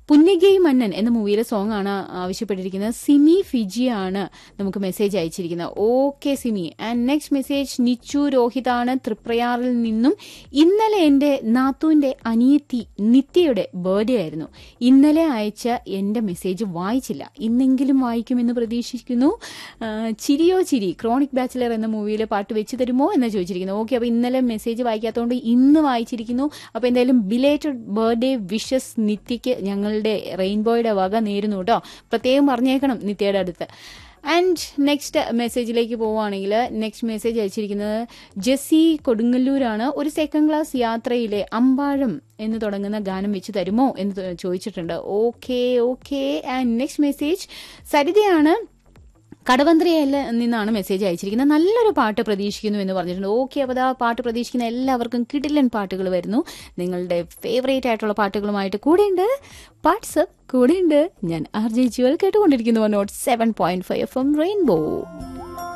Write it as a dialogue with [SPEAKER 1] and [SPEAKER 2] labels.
[SPEAKER 1] പുന്നഗൈ മന്നൻ എന്ന മൂവിയിലെ സോങ് ആണ് ആവശ്യപ്പെട്ടിരിക്കുന്നത് സിമി ഫിജി ആണ് നമുക്ക് മെസ്സേജ് അയച്ചിരിക്കുന്നത് okay Simi and next message Nichu രോഹിതാണ് തൃപ്രയാറിൽ നിന്നും ഇന്നലെ എന്റെ നാത്തുവിന്റെ അനിയത്തി നിത്യയുടെ ബർത്ത്ഡേ ആയിരുന്നു ഇന്നലെ അയച്ച എന്റെ മെസ്സേജ് വായിച്ചില്ല ഇന്നെങ്കിലും വായിക്കുമെന്ന് പ്രതീക്ഷിക്കുന്നു ആ, ചിരിയോ ചിരി ക്രോണിക് ബാച്ചിലർ എന്ന മൂവിയിലെ പാട്ട് വെച്ച് തരുമോ എന്ന് ചോദിച്ചിരിക്കുന്നു ഓക്കെ അപ്പൊ ഇന്നലെ മെസ്സേജ് വായിക്കാത്തതുകൊണ്ട് ഇന്ന് വായിച്ചിരിക്കുന്നു അപ്പൊ എന്തായാലും ബിലേറ്റഡ് ബർത്ത്ഡേ വിഷസ് നിത്യയ്ക്ക് ഞങ്ങളുടെ റെയിൻബോയുടെ വക നേരുന്നു കേട്ടോ പ്രത്യേകം പറഞ്ഞേക്കണം നിത്യയുടെ അടുത്ത് ആൻഡ് നെക്സ്റ്റ് മെസ്സേജിലേക്ക് പോവുകയാണെങ്കിൽ നെക്സ്റ്റ് മെസ്സേജ് അയച്ചിരിക്കുന്നത് ജെസ്സി കൊടുങ്ങല്ലൂരാണ് ഒരു സെക്കൻഡ് ക്ലാസ് യാത്രയിലെ അമ്പാഴം എന്ന് തുടങ്ങുന്ന ഗാനം വെച്ച് തരുമോ എന്ന് ത- ചോദിച്ചിട്ടുണ്ട് okay okay and next message സരിതയാണ് കടവന്ത്രയിൽ നിന്നാണ് മെസ്സേജ് അയച്ചിരിക്കുന്നത് നല്ലൊരു പാട്ട് പ്രതീക്ഷിക്കുന്നു എന്ന് പറഞ്ഞിട്ടുണ്ട് ഓക്കെ അപ്പോൾ ആ പാട്ട് പ്രതീക്ഷിക്കുന്ന എല്ലാവർക്കും കിടിലൻ പാട്ടുകൾ വരുന്നു നിങ്ങളുടെ ഫേവറേറ്റ് ആയിട്ടുള്ള പാട്ടുകളുമായിട്ട് കൂടെയുണ്ട് വാട്സപ്പ് കൂടെയുണ്ട് ഞാൻ ആർ ജെ ജ്വൽ കേട്ടുകൊണ്ടിരിക്കുന്നു nought seven point five F M rainbow